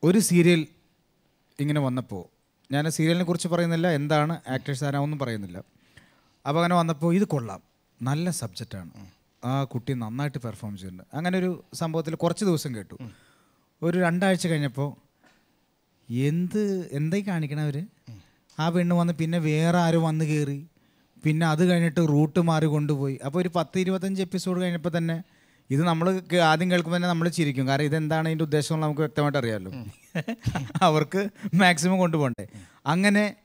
ഒരു സീരിയൽ ഇങ്ങനെ വന്നപ്പോൾ ഞാൻ സീരിയലിനെ കുറിച്ച് പറയുന്നില്ല എന്താണ് ആക്ടേഴ്സ് ആരാവൊന്നും പറയുന്നില്ല അപ്പോൾ അങ്ങനെ വന്നപ്പോൾ ഇത് കൊള്ളാം നല്ല സബ്ജക്റ്റാണ് ആ കുട്ടി നന്നായിട്ട് പെർഫോം ചെയ്യുന്നുണ്ട് അങ്ങനെ ഒരു സംഭവത്തിൽ കുറച്ച് ദിവസം കേട്ടു ഒരു രണ്ടാഴ്ച കഴിഞ്ഞപ്പോൾ എന്ത് എന്തായി കാണിക്കണ അവർ ആ പെണ്ണ് വന്ന് പിന്നെ വേറെ ആരും വന്ന് കയറി പിന്നെ അത് കഴിഞ്ഞിട്ട് റൂട്ട് മാറി കൊണ്ടുപോയി അപ്പോൾ ഒരു പത്ത് ഇരുപത്തഞ്ച് എപ്പിസോഡ് കഴിഞ്ഞപ്പോൾ തന്നെ ഇത് നമ്മൾ ആദ്യം കേൾക്കുമ്പോൾ തന്നെ നമ്മൾ ചിരിക്കും കാരണം ഇതെന്താണ് ഇതിൻ്റെ ഉദ്ദേശം എന്ന് നമുക്ക് വ്യക്തമായിട്ട് അറിയാമല്ലോ അവർക്ക് മാക്സിമം കൊണ്ടുപോകണ്ടേ അങ്ങനെ